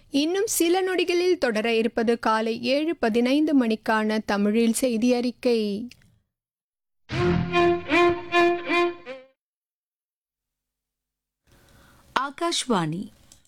இன்னும் சில நொடிகளில் தொடர இருப்பது காலை ஏழு பதினைந்து மணிக்கான தமிழில் செய்தி அறிக்கை ಆಕಾಶವಾಣಿ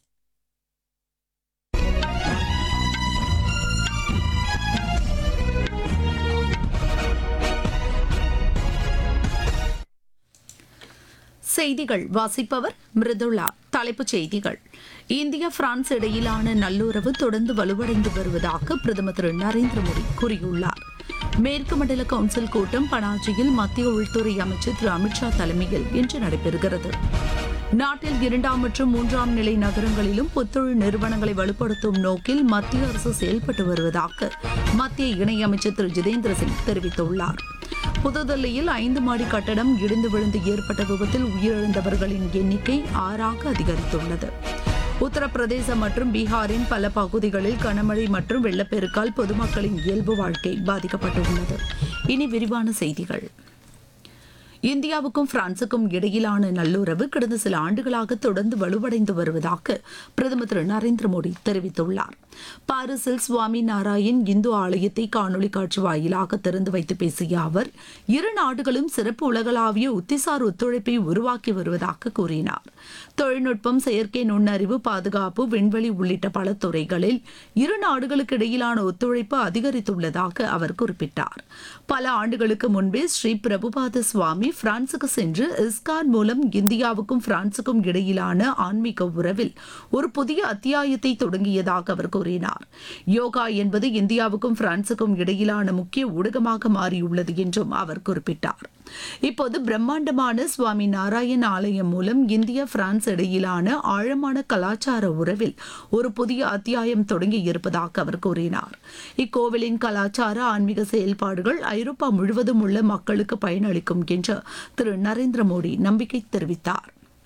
செய்திகள் வாசிப்பவர் மிருதுளா தலைப்புச் செய்திகள் இந்தியா பிரான்ஸ் இடையிலான நல்லுறவு தொடர்ந்து வலுவடைந்து வருவதாக பிரதமர் திரு நரேந்திர மோடி கூறியுள்ளார் மேற்கு மண்டல கவுன்சில் கூட்டம் பனாஜியில் மத்திய உள்துறை அமைச்சர் திரு அமித்ஷா தலைமையில் இன்று நடைபெறுகிறது நாட்டில் இரண்டாம் மற்றும் மூன்றாம் நிலை நகரங்களிலும் புத்தொழில் நிறுவனங்களை வலுப்படுத்தும் நோக்கில் மத்திய அரசு செயல்பட்டு வருவதாக மத்திய இணையமைச்சர் திரு ஜிதேந்திர சிங் தெரிவித்துள்ளார் புதுதில்லியில் ஐந்து மாடி கட்டடம் இடிந்து விழுந்து ஏற்பட்ட விபத்தில் உயிரிழந்தவர்களின் எண்ணிக்கை ஆறாக அதிகரித்துள்ளது உத்தரப்பிரதேசம் மற்றும் பீகாரின் பல பகுதிகளில் கனமழை மற்றும் வெள்ளப்பெருக்கால் பொதுமக்களின் இயல்பு வாழ்க்கை பாதிக்கப்பட்டுள்ளது இனி விரிவான செய்திகள் இந்தியாவுக்கும் பிரான்சுக்கும் இடையிலான நல்லுறவு கடந்த சில ஆண்டுகளாக தொடர்ந்து வலுவடைந்து வருவதாக பிரதமர் திரு நரேந்திர மோடி தெரிவித்துள்ளார் பாரிஸில் சுவாமி நாராயண் இந்து ஆலயத்தை காணொலி காட்சி வாயிலாக திறந்து வைத்து பேசிய அவர் இரு நாடுகளும் சிறப்பு உலகளாவிய உத்திசார் ஒத்துழைப்பை உருவாக்கி வருவதாக கூறினார் தொழில்நுட்பம் செயற்கை நுண்ணறிவு பாதுகாப்பு விண்வெளி உள்ளிட்ட பல துறைகளில் இரு நாடுகளுக்கு இடையிலான ஒத்துழைப்பு அதிகரித்துள்ளதாக அவர் குறிப்பிட்டார் பல ஆண்டுகளுக்கு முன்பே ஸ்ரீ பிரபுபாத சுவாமி பிரான்சுக்கு சென்று இஸ்கான் மூலம் இந்தியாவுக்கும் பிரான்சுக்கும் இடையிலான ஆன்மீக உறவில் ஒரு புதிய அத்தியாயத்தை தொடங்கியதாக அவர் கூறினார் யோகா என்பது இந்தியாவுக்கும் பிரான்சுக்கும் இடையிலான முக்கிய ஊடகமாக மாறியுள்ளது என்றும் அவர் குறிப்பிட்டார் இப்போது பிரம்மாண்டமான சுவாமி நாராயண் ஆலயம் மூலம் இந்தியா பிரான்ஸ் இடையிலான ஆழமான கலாச்சார உறவில் ஒரு புதிய அத்தியாயம் தொடங்கி இருப்பதாக அவர் கூறினார் இக்கோவிலின் கலாச்சார ஆன்மீக செயல்பாடுகள் ஐரோப்பா முழுவதும் உள்ள மக்களுக்கு பயனளிக்கும் என்று திரு நரேந்திர மோடி நம்பிக்கை தெரிவித்தார்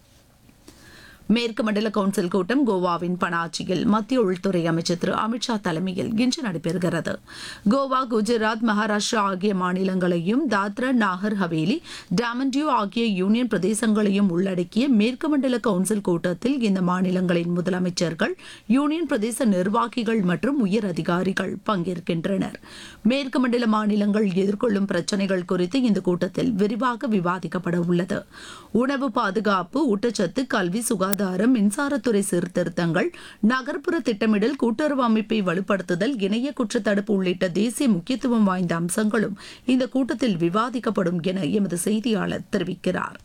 மேற்கு மண்டல கவுன்சில் கூட்டம் கோவாவின் பனாஜியில் மத்திய உள்துறை அமைச்சர் திரு அமித்ஷா தலைமையில் இன்று நடைபெறுகிறது கோவா குஜராத் மகாராஷ்டிரா ஆகிய மாநிலங்களையும் தாத்ரா நாகர் ஹவேலி டாமன்டியூ ஆகிய யூனியன் பிரதேசங்களையும் உள்ளடக்கிய மேற்கு மண்டல கவுன்சில் கூட்டத்தில் இந்த மாநிலங்களின் முதலமைச்சர்கள் யூனியன் பிரதேச நிர்வாகிகள் மற்றும் உயர் அதிகாரிகள் பங்கேற்கின்றனர் மேற்கு மண்டல மாநிலங்கள் எதிர்கொள்ளும் பிரச்சினைகள் குறித்து இந்த கூட்டத்தில் விரிவாக விவாதிக்கப்பட உள்ளது உணவு பாதுகாப்பு ஊட்டச்சத்து கல்வி சுகாதாரம் மின்சாரத்துறை சீர்திருத்தங்கள் நகர்ப்புற திட்டமிடல் கூட்டுறவு அமைப்பை வலுப்படுத்துதல் இணைய குற்றத்தடுப்பு உள்ளிட்ட தேசிய முக்கியத்துவம் வாய்ந்த அம்சங்களும் இந்த கூட்டத்தில் விவாதிக்கப்படும் என எமது செய்தியாளர் தெரிவிக்கிறார்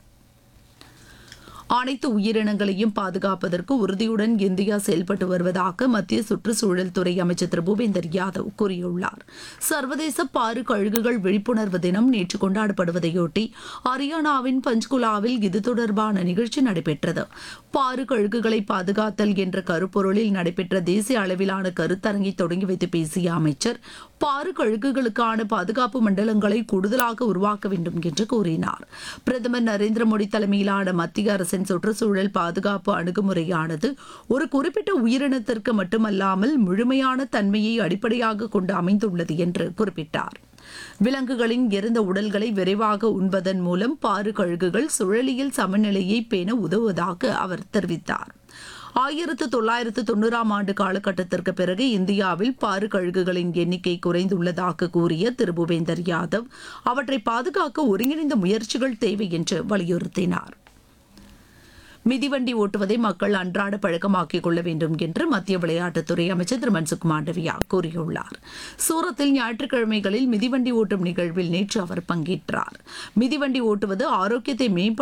அனைத்து உயிரினங்களையும் பாதுகாப்பதற்கு உறுதியுடன் இந்தியா செயல்பட்டு வருவதாக மத்திய சுற்றுச்சூழல் துறை அமைச்சர் திரு பூபேந்தர் யாதவ் கூறியுள்ளார் சர்வதேச பாரு கழுகுகள் விழிப்புணர்வு தினம் நேற்று கொண்டாடப்படுவதையொட்டி ஹரியானாவின் பஞ்ச்குலாவில் இது தொடர்பான நிகழ்ச்சி நடைபெற்றது பாரு கழுகுகளை பாதுகாத்தல் என்ற கருப்பொருளில் நடைபெற்ற தேசிய அளவிலான கருத்தரங்கை தொடங்கி வைத்து பேசிய அமைச்சர் பாரு கழுகுகளுக்கான பாதுகாப்பு மண்டலங்களை கூடுதலாக உருவாக்க வேண்டும் என்று கூறினார் பிரதமர் நரேந்திர மோடி தலைமையிலான மத்திய அரசின் சுற்றுச்சூழல் பாதுகாப்பு அணுகுமுறையானது ஒரு குறிப்பிட்ட உயிரினத்திற்கு மட்டுமல்லாமல் முழுமையான தன்மையை அடிப்படையாக கொண்டு அமைந்துள்ளது என்று குறிப்பிட்டார் விலங்குகளின் இறந்த உடல்களை விரைவாக உண்பதன் மூலம் பாரு கழுகுகள் சுழலியல் சமநிலையை பேண உதவுவதாக அவர் தெரிவித்தார் ஆயிரத்து தொள்ளாயிரத்து தொண்ணூறாம் ஆண்டு காலகட்டத்திற்கு பிறகு இந்தியாவில் பாரு கழுகுகளின் எண்ணிக்கை குறைந்துள்ளதாக கூறிய திரு பூபேந்தர் யாதவ் அவற்றை பாதுகாக்க ஒருங்கிணைந்த முயற்சிகள் தேவை என்று வலியுறுத்தினார் மிதிவண்டி ஓட்டுவதை மக்கள் அன்றாட பழக்கமாக்கிக் கொள்ள வேண்டும் என்று மத்திய விளையாட்டுத்துறை அமைச்சர் திரு மன்சுக் மாண்டவியா கூறியுள்ளார் சூரத்தில் ஞாயிற்றுக்கிழமைகளில் மிதிவண்டி ஓட்டும் நிகழ்வில் நேற்று அவர் பங்கேற்றார் மிதிவண்டி ஓட்டுவது ஆரோக்கியத்தை மேம்படுத்த